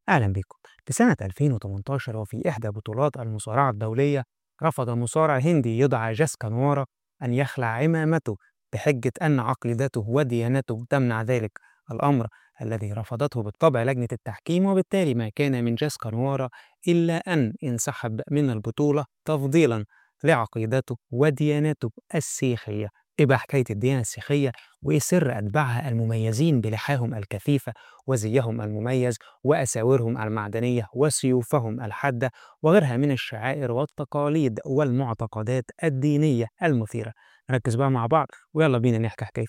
أهلا بكم في سنة 2018 وفي إحدى بطولات المصارعة الدولية رفض مصارع هندي يدعى جاس كانوارا أن يخلع عمامته بحجة أن عقيدته وديانته تمنع ذلك الأمر الذي رفضته بالطبع لجنة التحكيم وبالتالي ما كان من جاس كانوارا إلا أن انسحب من البطولة تفضيلا لعقيدته وديانته السيخية إيه بقى حكاية الديانة السيخية وإيه سر أتباعها المميزين بلحاهم الكثيفة وزيهم المميز وأساورهم المعدنية وسيوفهم الحادة وغيرها من الشعائر والتقاليد والمعتقدات الدينية المثيرة نركز بقى مع بعض ويلا بينا نحكي حكاية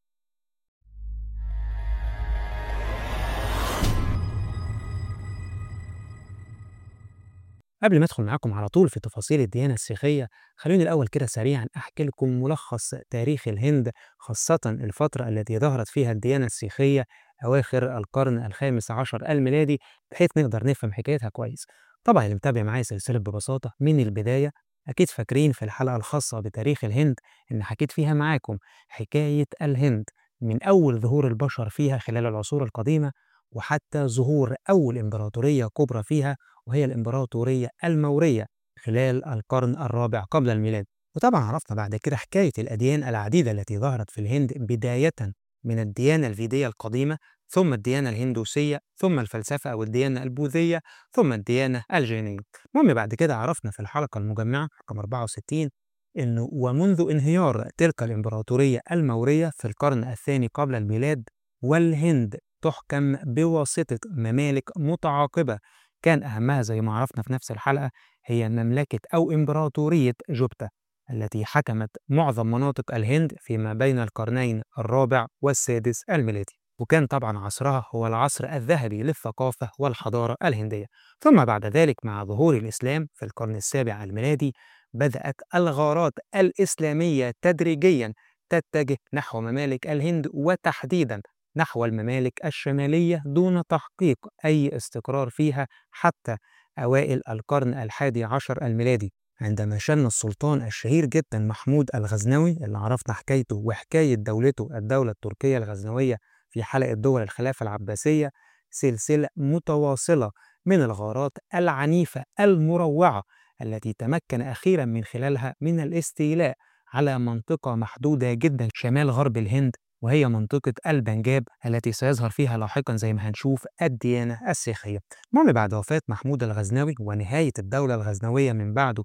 قبل ما ادخل معاكم على طول في تفاصيل الديانة السيخية خلوني الأول كده سريعا أحكي لكم ملخص تاريخ الهند خاصة الفترة التي ظهرت فيها الديانة السيخية أواخر القرن الخامس عشر الميلادي بحيث نقدر نفهم حكايتها كويس طبعا اللي متابع معايا سلسلة ببساطة من البداية أكيد فاكرين في الحلقة الخاصة بتاريخ الهند إن حكيت فيها معاكم حكاية الهند من أول ظهور البشر فيها خلال العصور القديمة وحتى ظهور أول إمبراطورية كبرى فيها وهي الإمبراطورية المورية خلال القرن الرابع قبل الميلاد وطبعا عرفنا بعد كده حكاية الأديان العديدة التي ظهرت في الهند بداية من الديانة الفيدية القديمة ثم الديانة الهندوسية ثم الفلسفة أو الديانة البوذية ثم الديانة الجينية المهم بعد كده عرفنا في الحلقة المجمعة رقم 64 أنه ومنذ انهيار تلك الإمبراطورية المورية في القرن الثاني قبل الميلاد والهند تحكم بواسطة ممالك متعاقبة كان أهمها زي ما عرفنا في نفس الحلقة هي مملكة أو إمبراطورية جوبتا التي حكمت معظم مناطق الهند فيما بين القرنين الرابع والسادس الميلادي وكان طبعا عصرها هو العصر الذهبي للثقافة والحضارة الهندية ثم بعد ذلك مع ظهور الإسلام في القرن السابع الميلادي بدأت الغارات الإسلامية تدريجيا تتجه نحو ممالك الهند وتحديدا نحو الممالك الشمالية دون تحقيق أي استقرار فيها حتى أوائل القرن الحادي عشر الميلادي عندما شن السلطان الشهير جدا محمود الغزنوي اللي عرفنا حكايته وحكاية دولته الدولة التركية الغزنوية في حلقة دول الخلافة العباسية سلسلة متواصلة من الغارات العنيفة المروعة التي تمكن أخيرا من خلالها من الاستيلاء على منطقة محدودة جدا شمال غرب الهند وهي منطقة البنجاب التي سيظهر فيها لاحقا زي ما هنشوف الديانة السيخية. المهم بعد وفاة محمود الغزنوي ونهاية الدولة الغزنوية من بعده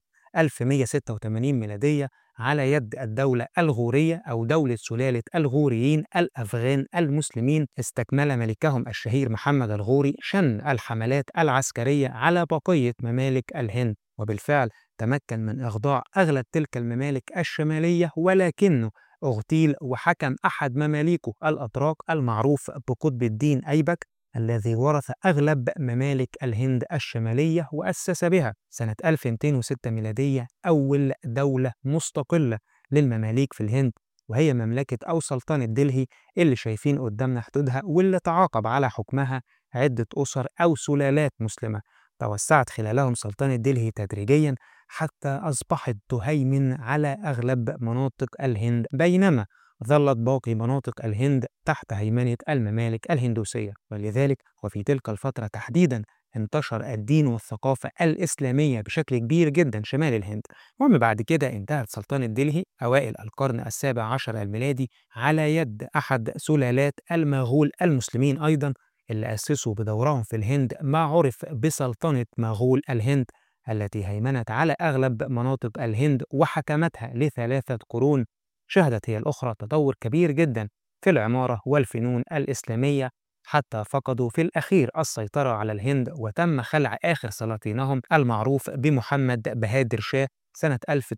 1186 ميلادية على يد الدولة الغورية أو دولة سلالة الغوريين الأفغان المسلمين استكمل ملكهم الشهير محمد الغوري شن الحملات العسكرية على بقية ممالك الهند وبالفعل تمكن من إخضاع أغلب تلك الممالك الشمالية ولكنه اغتيل وحكم أحد مماليكه الأتراك المعروف بقطب الدين أيبك الذي ورث أغلب ممالك الهند الشمالية وأسس بها سنة 1206 ميلادية أول دولة مستقلة للمماليك في الهند وهي مملكة أو سلطنة دلهي اللي شايفين قدامنا حدودها واللي تعاقب على حكمها عدة أسر أو سلالات مسلمة توسعت خلالهم سلطنة دلهي تدريجيا حتى أصبحت تهيمن على أغلب مناطق الهند بينما ظلت باقي مناطق الهند تحت هيمنة الممالك الهندوسية ولذلك وفي تلك الفترة تحديدا انتشر الدين والثقافة الإسلامية بشكل كبير جدا شمال الهند المهم بعد كده انتهت سلطنة دلهي أوائل القرن السابع عشر الميلادي على يد أحد سلالات المغول المسلمين أيضا اللي أسسوا بدورهم في الهند ما عرف بسلطنة مغول الهند التي هيمنت على أغلب مناطق الهند وحكمتها لثلاثة قرون شهدت هي الأخرى تطور كبير جدا في العمارة والفنون الإسلامية حتى فقدوا في الأخير السيطرة على الهند وتم خلع آخر سلاطينهم المعروف بمحمد بهادر شاه سنة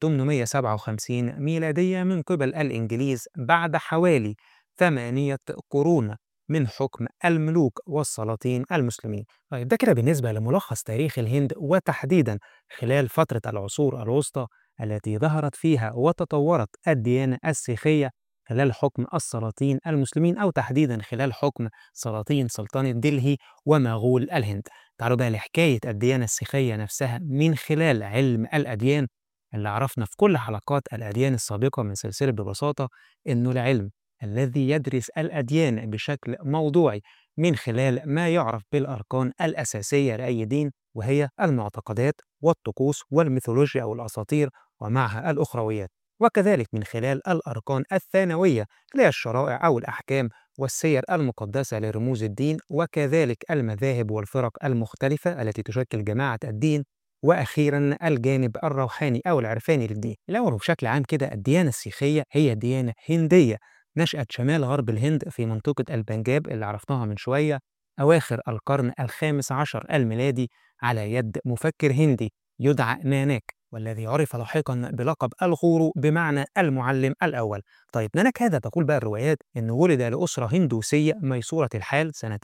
1857 ميلادية من قبل الإنجليز بعد حوالي ثمانية قرون من حكم الملوك والسلاطين المسلمين طيب ده كده بالنسبة لملخص تاريخ الهند وتحديدا خلال فترة العصور الوسطى التي ظهرت فيها وتطورت الديانة السيخية خلال حكم السلاطين المسلمين أو تحديدا خلال حكم سلاطين سلطنة دلهي ومغول الهند تعالوا بقى لحكاية الديانة السيخية نفسها من خلال علم الأديان اللي عرفنا في كل حلقات الأديان السابقة من سلسلة ببساطة إنه العلم الذي يدرس الأديان بشكل موضوعي من خلال ما يعرف بالأركان الأساسية لأي دين وهي المعتقدات والطقوس والميثولوجيا أو الأساطير ومعها الأخرويات وكذلك من خلال الأركان الثانوية اللي هي الشرائع أو الأحكام والسير المقدسة لرموز الدين وكذلك المذاهب والفرق المختلفة التي تشكل جماعة الدين وأخيرا الجانب الروحاني أو العرفاني للدين الأول بشكل عام كده الديانة السيخية هي ديانة هندية نشأت شمال غرب الهند في منطقة البنجاب اللي عرفناها من شوية أواخر القرن الخامس عشر الميلادي على يد مفكر هندي يدعى ناناك والذي عرف لاحقا بلقب الغورو بمعنى المعلم الأول طيب ناناك هذا تقول بقى الروايات أنه ولد لأسرة هندوسية ميسورة الحال سنة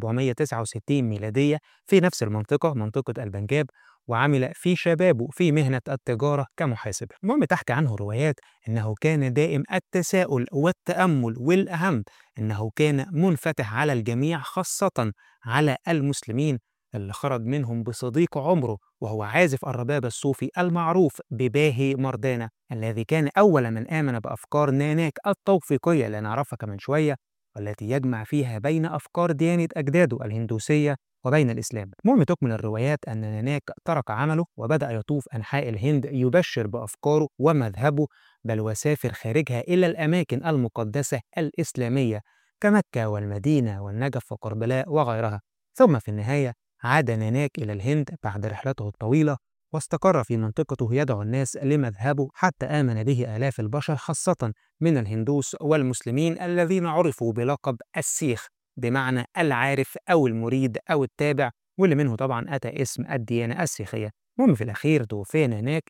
1469 ميلادية في نفس المنطقة منطقة البنجاب وعمل في شبابه في مهنة التجارة كمحاسب المهم تحكي عنه روايات أنه كان دائم التساؤل والتأمل والأهم أنه كان منفتح على الجميع خاصة على المسلمين اللي خرج منهم بصديق عمره وهو عازف الرباب الصوفي المعروف بباهي مردانة الذي كان أول من آمن بأفكار ناناك التوفيقية اللي نعرفها كمان شوية والتي يجمع فيها بين أفكار ديانة أجداده الهندوسية وبين الإسلام المهم تكمل الروايات أن ناناك ترك عمله وبدأ يطوف أنحاء الهند يبشر بأفكاره ومذهبه بل وسافر خارجها إلى الأماكن المقدسة الإسلامية كمكة والمدينة والنجف وكربلاء وغيرها ثم في النهاية عاد ناناك إلى الهند بعد رحلته الطويلة واستقر في منطقته يدعو الناس لمذهبه حتى آمن به آلاف البشر خاصة من الهندوس والمسلمين الذين عرفوا بلقب السيخ بمعنى العارف أو المريد أو التابع واللي منه طبعا أتى اسم الديانة السيخية المهم في الأخير توفي ناناك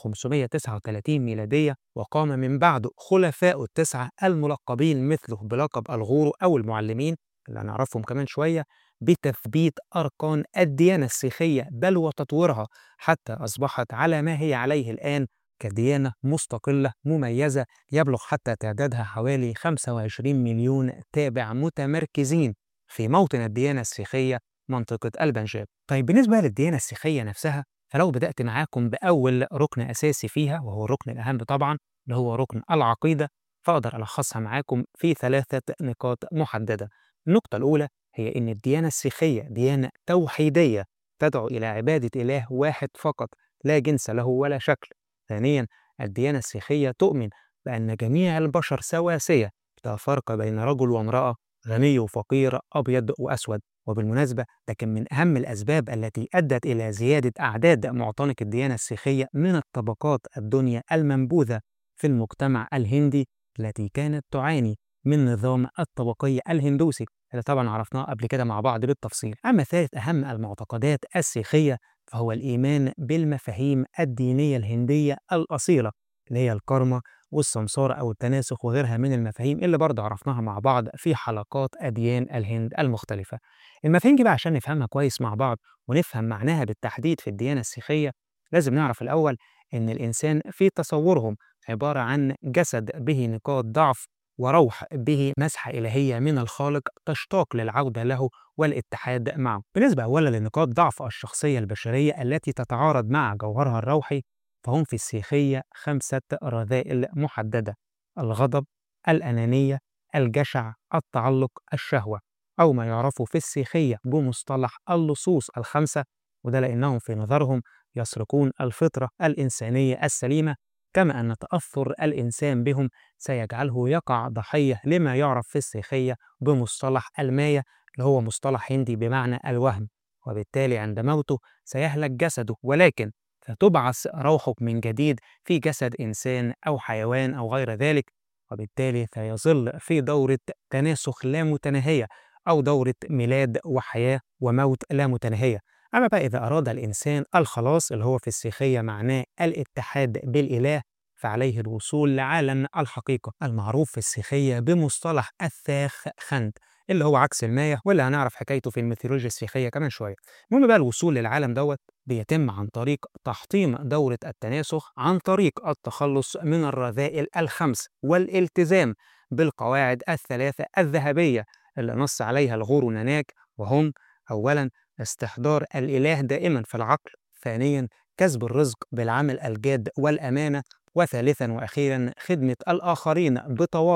1539 ميلادية وقام من بعده خلفاء التسعة الملقبين مثله بلقب الغورو أو المعلمين اللي هنعرفهم كمان شوية بتثبيت أركان الديانة السيخية بل وتطويرها حتى أصبحت على ما هي عليه الآن كديانة مستقلة مميزة يبلغ حتى تعدادها حوالي 25 مليون تابع متمركزين في موطن الديانة السيخية منطقة البنجاب طيب بالنسبة للديانة السيخية نفسها فلو بدأت معاكم بأول ركن أساسي فيها وهو الركن الأهم طبعا اللي هو ركن العقيدة فأقدر ألخصها معاكم في ثلاثة نقاط محددة النقطة الأولى هي إن الديانة السيخية ديانة توحيدية تدعو إلى عبادة إله واحد فقط لا جنس له ولا شكل ثانيا الديانة السيخية تؤمن بأن جميع البشر سواسية لا فرق بين رجل وامرأة غني وفقير أبيض وأسود وبالمناسبة ده كان من أهم الأسباب التي أدت إلى زيادة أعداد معتنق الديانة السيخية من الطبقات الدنيا المنبوذة في المجتمع الهندي التي كانت تعاني من نظام الطبقية الهندوسي اللي طبعا عرفناه قبل كده مع بعض بالتفصيل أما ثالث أهم المعتقدات السيخية فهو الإيمان بالمفاهيم الدينية الهندية الأصيلة اللي هي الكارما والسمسارة أو التناسخ وغيرها من المفاهيم اللي برضه عرفناها مع بعض في حلقات أديان الهند المختلفة المفاهيم دي بقى عشان نفهمها كويس مع بعض ونفهم معناها بالتحديد في الديانة السيخية لازم نعرف الأول إن الإنسان في تصورهم عبارة عن جسد به نقاط ضعف وروح به مسحة إلهية من الخالق تشتاق للعودة له والاتحاد معه. بالنسبة أولا لنقاط ضعف الشخصية البشرية التي تتعارض مع جوهرها الروحي فهم في السيخية خمسة رذائل محددة: الغضب، الأنانية، الجشع، التعلق، الشهوة، أو ما يعرف في السيخية بمصطلح اللصوص الخمسة وده لأنهم في نظرهم يسرقون الفطرة الإنسانية السليمة كما أن تأثر الإنسان بهم سيجعله يقع ضحية لما يعرف في السيخية بمصطلح الماية اللي هو مصطلح هندي بمعنى الوهم وبالتالي عند موته سيهلك جسده ولكن فتبعث روحه من جديد في جسد إنسان أو حيوان أو غير ذلك وبالتالي سيظل في دورة تناسخ لا متناهية أو دورة ميلاد وحياة وموت لا متناهية أما بقى إذا أراد الإنسان الخلاص اللي هو في السيخية معناه الاتحاد بالإله فعليه الوصول لعالم الحقيقة المعروف في السيخية بمصطلح الثاخ خند اللي هو عكس الماية واللي هنعرف حكايته في الميثولوجيا السيخية كمان شوية المهم بقى الوصول للعالم دوت بيتم عن طريق تحطيم دورة التناسخ عن طريق التخلص من الرذائل الخمس والالتزام بالقواعد الثلاثة الذهبية اللي نص عليها الغورو ناناك وهم أولا استحضار الإله دائما في العقل ثانيا كسب الرزق بالعمل الجاد والأمانة وثالثا وأخيرا خدمة الآخرين بتواضع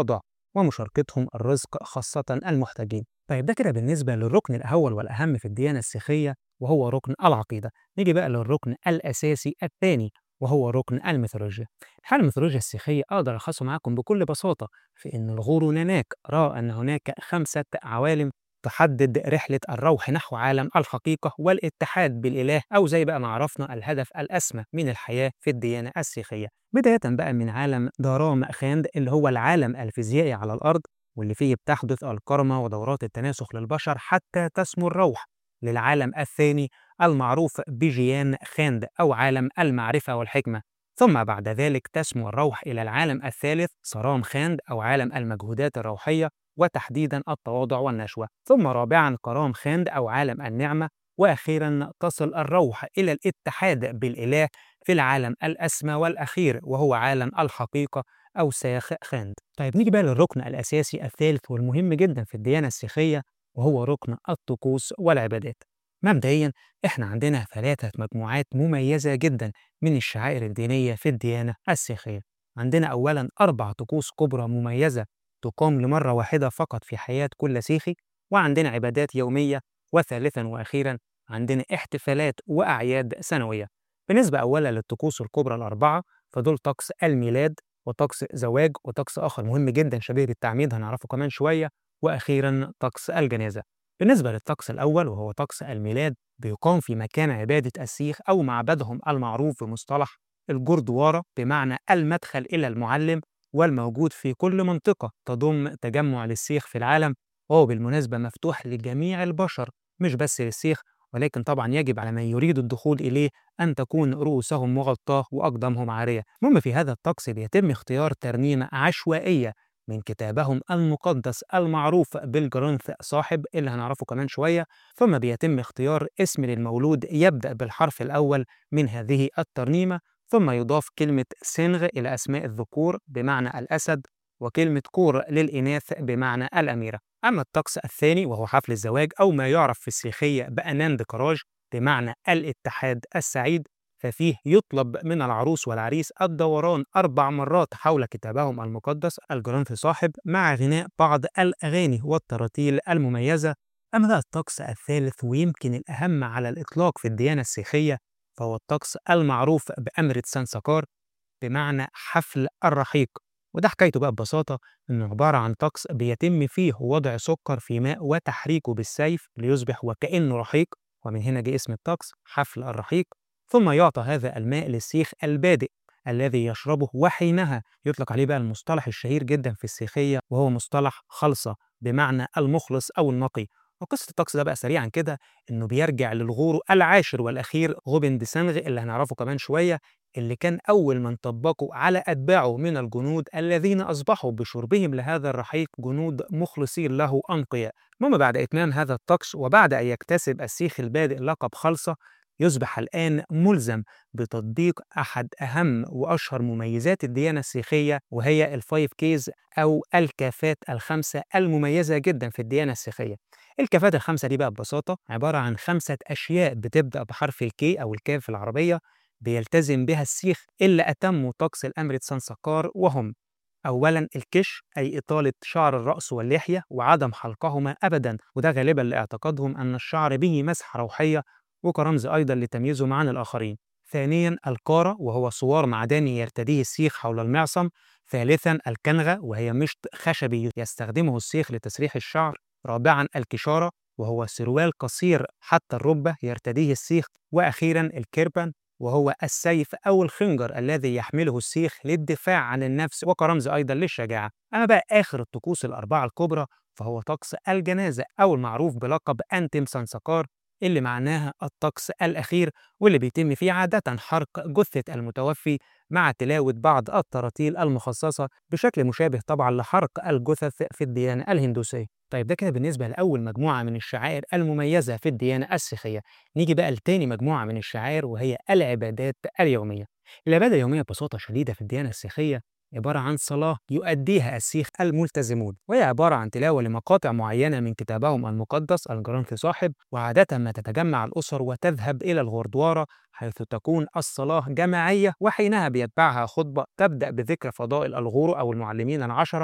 ومشاركتهم الرزق خاصة المحتاجين طيب ده كده بالنسبة للركن الأول والأهم في الديانة السيخية وهو ركن العقيدة نيجي بقى للركن الأساسي الثاني وهو ركن الميثولوجيا الحالة الميثولوجيا السيخية أقدر ألخصه معاكم بكل بساطة في أن الغورو ناناك رأى أن هناك خمسة عوالم تحدد رحلة الروح نحو عالم الحقيقة والاتحاد بالإله أو زي بقى ما عرفنا الهدف الأسمى من الحياة في الديانة السيخية بداية بقى من عالم دارام خاند اللي هو العالم الفيزيائي على الأرض واللي فيه بتحدث الكرمة ودورات التناسخ للبشر حتى تسمو الروح للعالم الثاني المعروف بجيان خاند أو عالم المعرفة والحكمة ثم بعد ذلك تسمو الروح إلى العالم الثالث صرام خاند أو عالم المجهودات الروحية وتحديدا التواضع والنشوة ثم رابعا كرام خاند أو عالم النعمة وأخيرا تصل الروح إلى الاتحاد بالإله في العالم الأسمى والأخير وهو عالم الحقيقة أو ساخ خاند طيب نيجي بقى للركن الأساسي الثالث والمهم جدا في الديانة السيخية وهو ركن الطقوس والعبادات مبدئيا احنا عندنا ثلاثة مجموعات مميزة جدا من الشعائر الدينية في الديانة السيخية عندنا أولا أربع طقوس كبرى مميزة تقام لمرة واحدة فقط في حياة كل سيخي وعندنا عبادات يومية وثالثا وأخيرا عندنا احتفالات وأعياد سنوية بالنسبة أولا للطقوس الكبرى الأربعة فدول طقس الميلاد وطقس زواج وطقس آخر مهم جدا شبيه بالتعميد هنعرفه كمان شوية وأخيرا طقس الجنازة بالنسبة للطقس الأول وهو طقس الميلاد بيقام في مكان عبادة السيخ أو معبدهم المعروف بمصطلح الجردوارة بمعنى المدخل إلى المعلم والموجود في كل منطقة تضم تجمع للسيخ في العالم وهو بالمناسبة مفتوح لجميع البشر مش بس للسيخ ولكن طبعا يجب على من يريد الدخول إليه أن تكون رؤوسهم مغطاة وأقدامهم عارية المهم في هذا الطقس بيتم اختيار ترنيمة عشوائية من كتابهم المقدس المعروف بالجرنث صاحب اللي هنعرفه كمان شوية ثم بيتم اختيار اسم للمولود يبدأ بالحرف الأول من هذه الترنيمة ثم يضاف كلمة سنغ إلى أسماء الذكور بمعنى الأسد وكلمة كور للإناث بمعنى الأميرة أما الطقس الثاني وهو حفل الزواج أو ما يعرف في السيخية بأناند كراج بمعنى الاتحاد السعيد ففيه يطلب من العروس والعريس الدوران أربع مرات حول كتابهم المقدس الجرنث صاحب مع غناء بعض الأغاني والتراتيل المميزة أما بقى الطقس الثالث ويمكن الأهم على الإطلاق في الديانة السيخية فهو الطقس المعروف بأمرة سانسكار بمعنى حفل الرحيق وده حكايته بقى ببساطة إنه عبارة عن طقس بيتم فيه وضع سكر في ماء وتحريكه بالسيف ليصبح وكأنه رحيق ومن هنا جه اسم الطقس حفل الرحيق ثم يعطى هذا الماء للسيخ البادئ الذي يشربه وحينها يطلق عليه بقى المصطلح الشهير جدا في السيخية وهو مصطلح خلصة بمعنى المخلص أو النقي وقصة الطقس ده بقى سريعا كده إنه بيرجع للغورو العاشر والأخير غوبن دي سانغ اللي هنعرفه كمان شوية اللي كان أول من طبقوا على أتباعه من الجنود الذين أصبحوا بشربهم لهذا الرحيق جنود مخلصين له أنقياء المهم بعد إتمام هذا الطقس وبعد أن يكتسب السيخ البادئ لقب خلصة يصبح الآن ملزم بتطبيق أحد أهم وأشهر مميزات الديانة السيخية وهي الفايف كيز أو الكافات الخمسة المميزة جدا في الديانة السيخية الكافات الخمسة دي بقى ببساطة عبارة عن خمسة أشياء بتبدأ بحرف الكي أو الكاف في العربية بيلتزم بها السيخ إلا أتموا طقس الأمر سانسكار وهم أولا الكش أي إطالة شعر الرأس واللحية وعدم حلقهما أبدا وده غالبا لاعتقادهم أن الشعر به مسحة روحية وكرمز أيضا لتمييزهم عن الآخرين ثانيا الكارة وهو صوار معدني يرتديه السيخ حول المعصم ثالثا الكنغة وهي مشط خشبي يستخدمه السيخ لتسريح الشعر رابعا الكشارة وهو سروال قصير حتى الركبة يرتديه السيخ وأخيرا الكربن وهو السيف أو الخنجر الذي يحمله السيخ للدفاع عن النفس وكرمز أيضا للشجاعة أما بقى آخر الطقوس الأربعة الكبرى فهو طقس الجنازة أو المعروف بلقب أنتم سانسكار اللي معناها الطقس الأخير واللي بيتم فيه عادة حرق جثة المتوفي مع تلاوة بعض التراتيل المخصصة بشكل مشابه طبعا لحرق الجثث في الديانة الهندوسية طيب ده كده بالنسبة لأول مجموعة من الشعائر المميزة في الديانة السيخية نيجي بقى لتاني مجموعة من الشعائر وهي العبادات اليومية العبادة اليومية ببساطة شديدة في الديانة السيخية عبارة عن صلاة يؤديها السيخ الملتزمون وهي عبارة عن تلاوة لمقاطع معينة من كتابهم المقدس الجرنث صاحب وعادة ما تتجمع الأسر وتذهب إلى الغردوارة حيث تكون الصلاة جماعية وحينها بيتبعها خطبة تبدأ بذكر فضائل الغورو أو المعلمين العشرة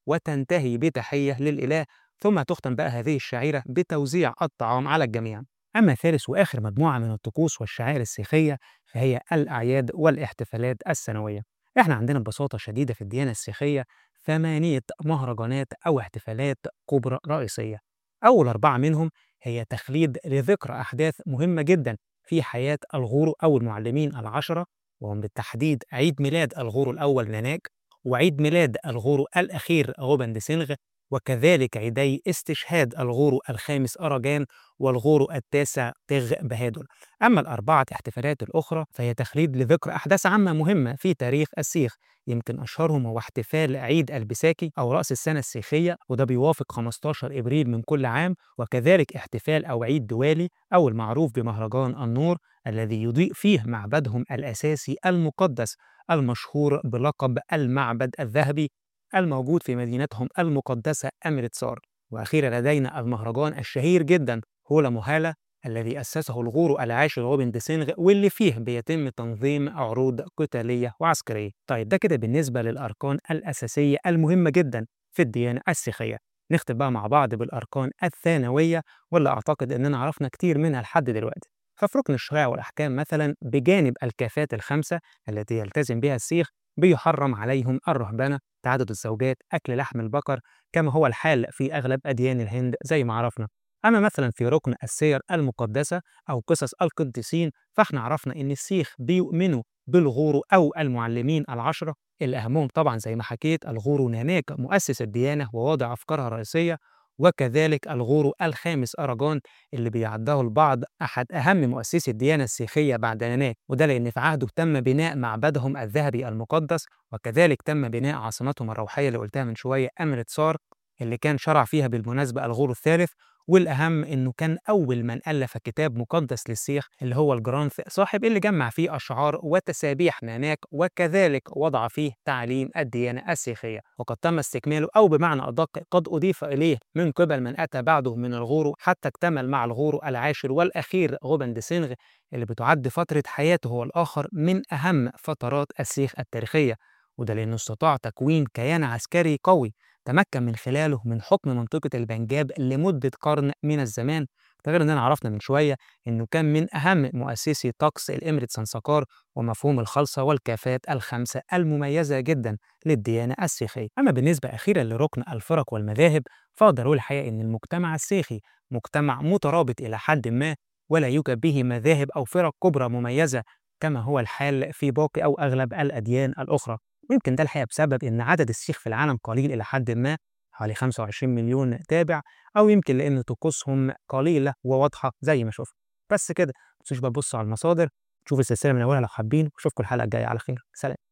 وتنتهي بتحية للإله ثم تختم بقى هذه الشعيرة بتوزيع الطعام على الجميع أما ثالث وآخر مجموعة من الطقوس والشعائر السيخية فهي الأعياد والاحتفالات السنوية إحنا عندنا ببساطة شديدة في الديانة السيخية ثمانية مهرجانات أو احتفالات كبرى رئيسية أول أربعة منهم هي تخليد لذكرى أحداث مهمة جدا في حياة الغورو أو المعلمين العشرة وهم بالتحديد عيد ميلاد الغورو الأول ناناك وعيد ميلاد الغورو الأخير غوبند سينغ وكذلك عيدي استشهاد الغورو الخامس أراجان والغورو التاسع تغ بهادر أما الأربعة احتفالات الأخرى فهي تخليد لذكرى أحداث عامة مهمة في تاريخ السيخ يمكن أشهرهم هو احتفال عيد البساكي أو رأس السنة السيخية وده بيوافق 15 إبريل من كل عام وكذلك احتفال أو عيد دوالي أو المعروف بمهرجان النور الذي يضيء فيه معبدهم الأساسي المقدس المشهور بلقب المعبد الذهبي الموجود في مدينتهم المقدسة أمرتسار وأخيرا لدينا المهرجان الشهير جدا هولا موهالا الذي أسسه الغورو العاشر روبن ديسينغ واللي فيه بيتم تنظيم عروض قتالية وعسكرية طيب ده كده بالنسبة للأركان الأساسية المهمة جدا في الديانة السيخية نختم بقى مع بعض بالأركان الثانوية واللي أعتقد إننا عرفنا كتير منها لحد دلوقتي ففي ركن الشرائع والأحكام مثلا بجانب الكافات الخمسة التي يلتزم بها السيخ بيحرم عليهم الرهبنة تعدد الزوجات أكل لحم البقر كما هو الحال في أغلب أديان الهند زي ما عرفنا أما مثلا في ركن السير المقدسة أو قصص القديسين فاحنا عرفنا إن السيخ بيؤمنوا بالغورو أو المعلمين العشرة اللي أهمهم طبعا زي ما حكيت الغورو ناناك مؤسس الديانة وواضع أفكارها الرئيسية وكذلك الغورو الخامس أراجون اللي بيعده البعض أحد أهم مؤسسي الديانة السيخية بعد ناناك وده لأن في عهده تم بناء معبدهم الذهبي المقدس وكذلك تم بناء عاصمتهم الروحية اللي قلتها من شوية أمرتسار اللي كان شرع فيها بالمناسبة الغورو الثالث والأهم إنه كان أول من ألف كتاب مقدس للسيخ اللي هو الجرانث صاحب اللي جمع فيه أشعار وتسابيح ناناك وكذلك وضع فيه تعليم الديانة السيخية وقد تم استكماله أو بمعنى أدق قد أضيف إليه من قبل من أتى بعده من الغورو حتى اكتمل مع الغورو العاشر والأخير غوبند سينغ اللي بتعد فترة حياته هو الآخر من أهم فترات السيخ التاريخية وده لأنه استطاع تكوين كيان عسكري قوي تمكن من خلاله من حكم منطقة البنجاب لمدة قرن من الزمان ده غير اننا عرفنا من شويه انه كان من اهم مؤسسي طقس الامرت سنسكار ومفهوم الخلصه والكافات الخمسه المميزه جدا للديانه السيخيه. اما بالنسبه اخيرا لركن الفرق والمذاهب فاقدر اقول الحقيقه ان المجتمع السيخي مجتمع مترابط الى حد ما ولا يوجد به مذاهب او فرق كبرى مميزه كما هو الحال في باقي او اغلب الاديان الاخرى. ويمكن ده الحقيقه بسبب ان عدد السيخ في العالم قليل الى حد ما حوالي 25 مليون تابع او يمكن لان طقوسهم قليله وواضحه زي ما شفنا بس كده ما تنسوش بقى تبصوا على المصادر تشوفوا السلسله من اولها لو حابين واشوفكم الحلقه الجايه على خير سلام